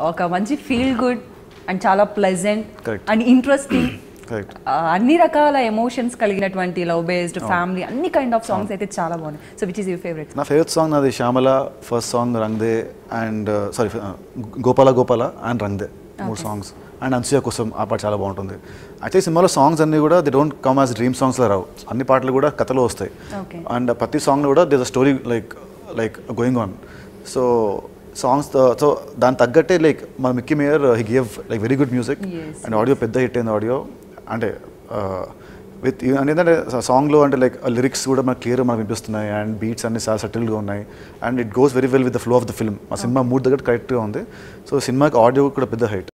ఒక మంచి feel good and చాలా pleasant Correct. And interesting correct అన్ని రకాల ఎమోషన్స్ కలిగినటువంటి లవ్ బేస్డ్ ఫ్యామిలీ అన్ని కైండ్ ఆఫ్ సాంగ్స్ అయితే చాలా బాగున్నాయి so which is your favourite నా ఫేవరెట్ సాంగ్ నాది Shyamala first song Rang De and sorry Gopala Gopala and Rang De మూడు సాంగ్స్ అండ్ అన్సూయ కోసం ఆ పాట చాలా బాగుంటుంది అయితే ఈ సినిమాలో సాంగ్స్ అన్నీ కూడా they don't come as dream సాంగ్స్లో రావు అన్ని పాటలు కూడా కథలో వస్తాయి Okay. అండ్ ప్రతి సాంగ్లో కూడా this uh story like like going on so songs so దాని తగ్గట్టే లైక్ మన Mickey Mayer he gave like very good music Yes, and audio పెద్ద హిట్ అయింది ఆడియో అంటే విత్ ఏంటంటే సాంగ్లో అంటే లైక్ లిరిక్స్ కూడా మనకు క్లియర్ మనకు వినిపిస్తున్నాయి అండ్ బీట్స్ అన్ని చాలా సటిల్గా ఉన్నాయి and it goes very well with the flow of the film ఆ సినిమా మూడ్ దగ్గర కరెక్ట్గా ఉంది సో సినిమాకి ఆడియో కూడా పెద్ద హైట్